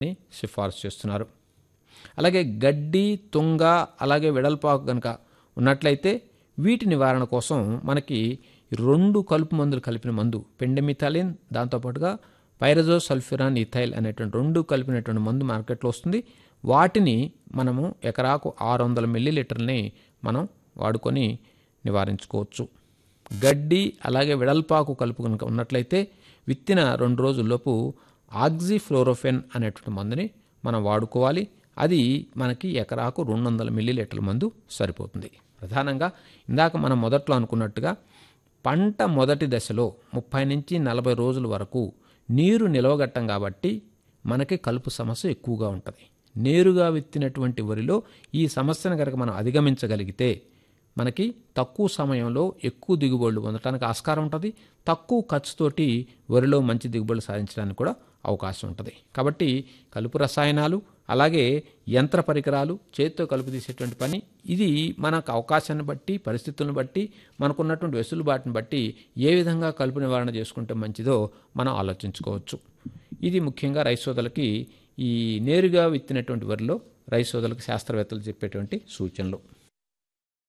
ని సిఫార్సు చేస్తున్నారు అలాగే గడ్డి తుంగ అలాగే వెడల్పాకు కనుక ఉన్నట్లయితే వీటి నివారణ కోసం మనకి రెండు కలుపు మందులు కలిపిన మందు పెండమిథాలిన్ దాంతోపాటుగా పైరజో సల్ఫ్యూరాన్ ఇథైల్ అనేటువంటి రెండు కలిపినటువంటి మందు మార్కెట్లో వస్తుంది వాటిని మనము ఎకరాకు ఆరు వందల మిల్లీలీటర్ని మనం వాడుకొని నివారించుకోవచ్చు గడ్డి అలాగే వెడల్పాకు కలుపు కనుక ఉన్నట్లయితే విత్తిన రెండు రోజుల్లోపు ఆక్సిఫ్లోరోఫెన్ అనేటువంటి మందుని మనం వాడుకోవాలి అది మనకి ఎకరాకు రెండు వందల మిల్లీలీటర్ల మందు సరిపోతుంది ప్రధానంగా ఇందాక మనం మొదట్లో అనుకున్నట్టుగా పంట మొదటి దశలో ముప్పై నుంచి నలభై రోజుల వరకు నీరు నిలవగట్టం కాబట్టి మనకి కలుపు సమస్య ఎక్కువగా ఉంటుంది నేరుగా విత్తినటువంటి వరిలో ఈ సమస్యను కనుక మనం అధిగమించగలిగితే మనకి తక్కువ సమయంలో ఎక్కువ దిగుబడులు పొందడానికి ఆస్కారం ఉంటుంది తక్కువ ఖర్చుతోటి వరిలో మంచి దిగుబడులు సాధించడానికి కూడా అవకాశం ఉంటుంది కాబట్టి కలుపు రసాయనాలు అలాగే యంత్ర పరికరాలు చేతితో కలుపు తీసేటువంటి పని ఇది మనకు అవకాశాన్ని బట్టి పరిస్థితులను బట్టి మనకున్నటువంటి వెసులుబాటుని బట్టి ఏ విధంగా కలుపు నివారణ చేసుకుంటే మంచిదో మనం ఆలోచించుకోవచ్చు ఇది ముఖ్యంగా రైతు సోదరులకి ఈ నేరుగా విత్తినటువంటి వరిలో రైతు సోదరులకు శాస్త్రవేత్తలు చెప్పేటువంటి సూచనలు